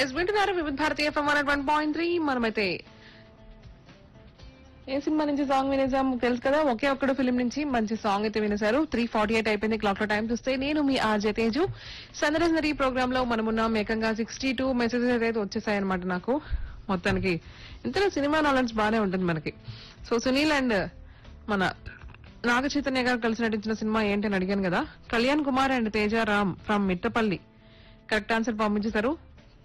yes వింటున్నారు Vividh Bharatiya FM one one point three మనమైతే ఏ సినిమా నుంచి సాంగ్ వినేసాం తెలుసు కదా ఒకే ఒక్కడు ఫిలిం నుంచి మంచి సాంగ్ అయితే వినేశారు త్రీ ఫార్టీ ఎయిట్ అయిపోయింది క్లాక్ లో టైం చూస్తే నేను మీ ఆర్జే తేజు సందర్శనరీ ప్రోగ్రామ్ లో మనమున్నాం ఏకంగా సిక్స్టీ టూ మెసేజెస్ అయితే వచ్చేసాయి అనమాట నాకు మొత్తానికి ఇంతలో సినిమా నాలెడ్జ్ బాగానే ఉంటుంది మనకి సో సునీల్ అండ్ మన నాగ చైతన్య గారు కలిసి నటించిన సినిమా ఏంటి అని అడిగాను కదా Kalyan Kumar and Teja Ram from Mittapalli correct answer పంపించేశారు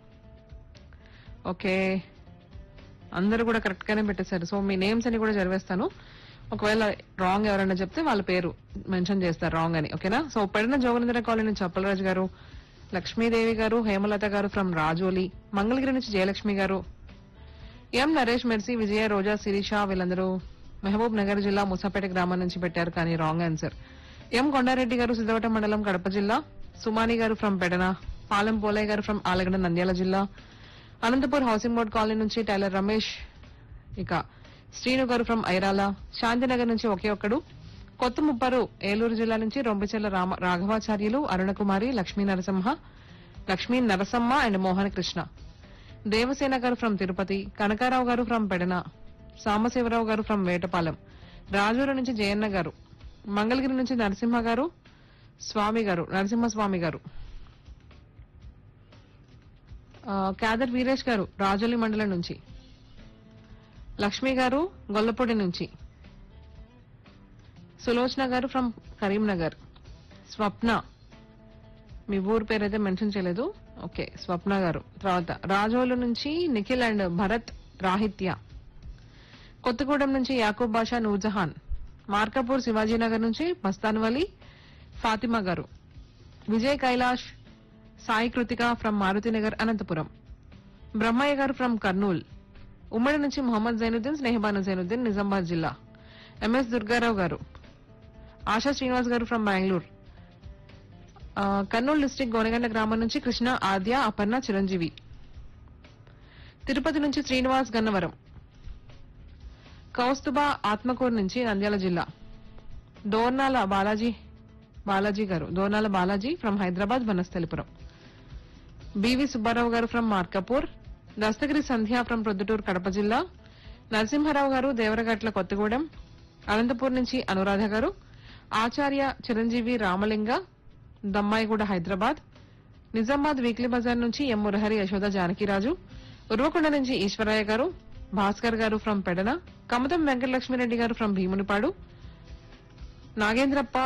ఓకే అందరూ కూడా కరెక్ట్ గానే పెట్టేశారు సో మీ నేమ్స్ అని కూడా చదివేస్తాను ఒకవేళ రాంగ్ ఎవరైనా చెప్తే వాళ్ళ పేరు మెన్షన్ చేస్తారు రాంగ్ అని ఓకేనా సో పెడిన జోగనేంద్ర కాలనీ నుంచి అప్పలరాజు గారు లక్ష్మీదేవి గారు హేమలత గారు ఫ్రమ్ రాజోలి మంగళగిరి నుంచి జయలక్ష్మి గారు ఎం నరేష్ మెర్సీ విజయ రోజా శిరీష వీళ్ళందరూ మహబూబ్ నగర్ జిల్లా ముసాపేట గ్రామం నుంచి పెట్టారు కానీ రాంగ్ ఆన్సర్ ఎం కొండారెడ్డి గారు సిద్ధవట మండలం కడప జిల్లా సుమాని గారు ఫ్రమ్ పెడన పాలెం పోలయ్య గారు ఫ్రమ్ ఆలగడ నంద్యాల జిల్లా అనంతపూర్ హౌసింగ్ బోర్డ్ కాలనీ నుంచి టైలర్ రమేష్ ఇక శ్రీను గారు ఫ్రమ్ ఐరాల శాంతినగర్ నుంచి ఒకే ఒక్కడు కొత్త ముప్పరు ఏలూరు జిల్లా నుంచి రొంపిచెల్ల రామ రాఘవాచార్యులు అరుణకుమారి లక్ష్మీ నరసింహ లక్ష్మీ నరసమ్మ అండ్ మోహన కృష్ణ దేవసేన గారు ఫ్రమ్ తిరుపతి కనకారావు గారు ఫ్రమ్ పెడన సాంబశివరావు గారు ఫ్రమ్ వేటపాలెం రాజూరు నుంచి జయన్న గారు మంగళగిరి నుంచి నరసింహ గారు స్వామి గారు నరసింహస్వామి గారు ఆ, క్యాదర్ వీరేష్ గారు రాజోలి మండలం నుంచి లక్ష్మి గారు గొల్లపూడి నుంచి సులోచన గారు ఫ్రమ్ కరీంనగర్ స్వప్న మీ ఊరు పేరు అయితే మెన్షన్ చేయలేదు ఓకే స్వప్న గారు తర్వాత రాజోలు నుంచి నిఖిల్ అండ్ భరత్ రాహిత్య కొత్తగూడెం నుంచి యాకూబ్ బాషా నూర్జహాన్ మార్కాపూర్ శివాజీనగర్ నుంచి మస్తాన్ వలి ఫాతిమా గారు విజయ్ కైలాష్ సాయి కృతిక ఫ్రమ్ మారుతినగర్ అనంతపురం బ్రహ్మయ్య గారు ఫ్రమ్ కర్నూల్ ఉమ్మడి నుంచి మొహమ్మద్ జైనుద్దీన్ స్నేహబాను జైనుద్దీన్ నిజామాబాద్ జిల్లా ఎంఎస్ దుర్గారావు గారు ఆశా శ్రీనివాస్ గారు ఫ్రమ్ బెంగళూరు ఆ, కర్నూలు డిస్టిక్ గోనగండ గ్రామం నుంచి కృష్ణ ఆద్య అపర్ణ చిరంజీవి తిరుపతి నుంచి శ్రీనివాస్ గన్నవరం కౌస్తుబా ఆత్మకూరు నుంచి నంద్యాల జిల్లా Dornala Balaji Balaji garu Dornala Balaji from Hyderabad Vanasthalipuram BV Subbarao garu from Markapur Dastagiri Sandhya from Proddatur Kadapa జిల్లా నరసింహారావు గారు దేవరగట్ల కొత్తగూడెం అనంతపూర్ నుంచి అనురాధ గారు ఆచార్య చిరంజీవి రామలింగ దమ్మాయిగూడ హైదరాబాద్ నిజామాబాద్ వీక్లీ బజార్ నుంచి ఎం మురహరి యశోద జానకిరాజు ఉర్వకొండ నుంచి ఈశ్వరయ్య గారు భాస్కర్ గారు ఫ్రమ్ పెడన కమతం వెంకటలక్ష్మిరెడ్డి గారు ఫ్రమ్ భీమునిపాడు నాగేంద్రప్ప